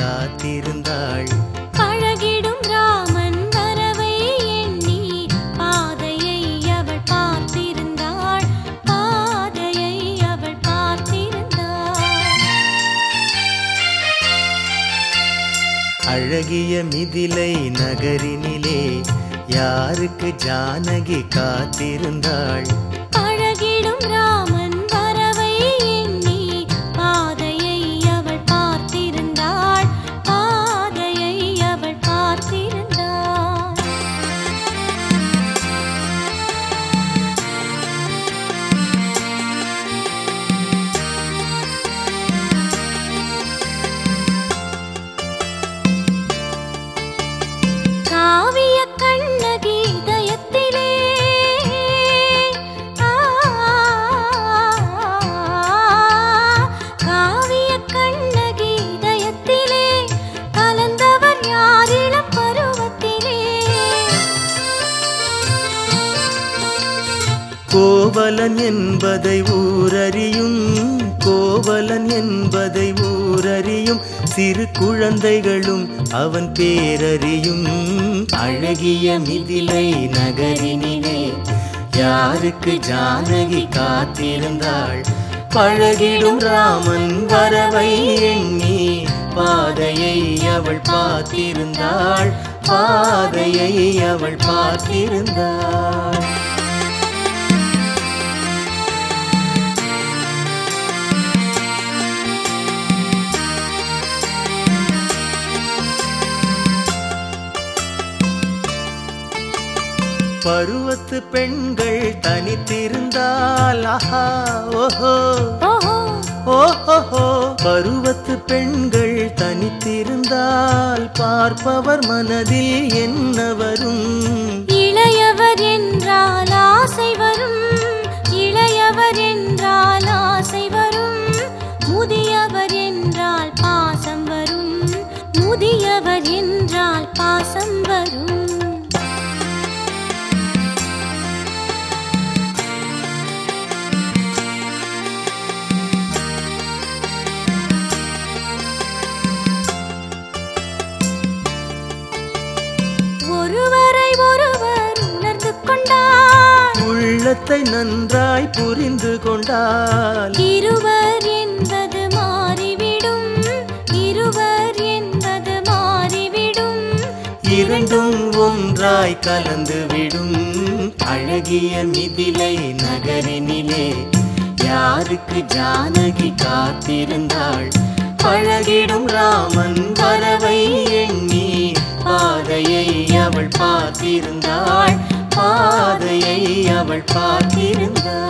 காத்திருந்தாள் பழகிடும் ராமன் வரவை எண்ணி பாதையை அவள் பார்த்திருந்தாள் பாதையை அவள் பார்த்திருந்தாள் அழகிய மிதிலை நகரினிலே யாருக்கு ஜானகி காத்திருந்தாள் பழகிடும் ராமன் வரவை எண்ணி பாதையை அவள் பார்த்திருந்தாள் பாதையை அவள் பார்த்திருந்தாள் காவிய கண்ணகி இதயத்திலே ஆ, காவிய கண்ணகி இதயத்திலே கலந்தவர் யாரிடம் பருவத்திலே கோவலன் என்பதை ஊரறியும் கோவலன் என்பதை ஊரறியும் சிறு குழந்தைகளும் அவன் பேரறியும் அழகிய மிதிலை நகரினிலே யாருக்கு ஜானகி காத்திருந்தாள் பழகிடும் ராமன் வரவை எண்ணி பாதையை அவள் பார்த்திருந்தாள் பாதையை அவள் பார்த்திருந்தாள் பருவத்து பெண்கள் தனித்திருந்தால் ஆஹா ஓஹோ ஓஹோ ஓஹோ பருவத்து பெண்கள் தனித்திருந்தால் பார்ப்பவர் மனதில் என்ன வரும் இளையவர் என்றால் ஆசை வரும் இளையவர் என்றால் ஆசை வரும் முதியவர் என்றால் பாசம் வரும் முதியவர் என்றால் பாசம் வரும் ஒருவரை ஒருவர் உணர்ந்து கொண்டால் உள்ளத்தை நன்றாய் புரிந்து கொண்டால் இருவர் என்பது மாறிவிடும் இருவர் என்பது மாறிவிடும் இரண்டும் ஒன்றாய் கலந்துவிடும் அழகிய மிதிலை நகரினிலே யாருக்கு ஜானகி காத்திருந்தாள் பழகிடும் ராமன் வரவை எண்ணி பாதையை அவள் பார்த்திருந்தாள் பாதையை அவள் பார்த்திருந்தாள்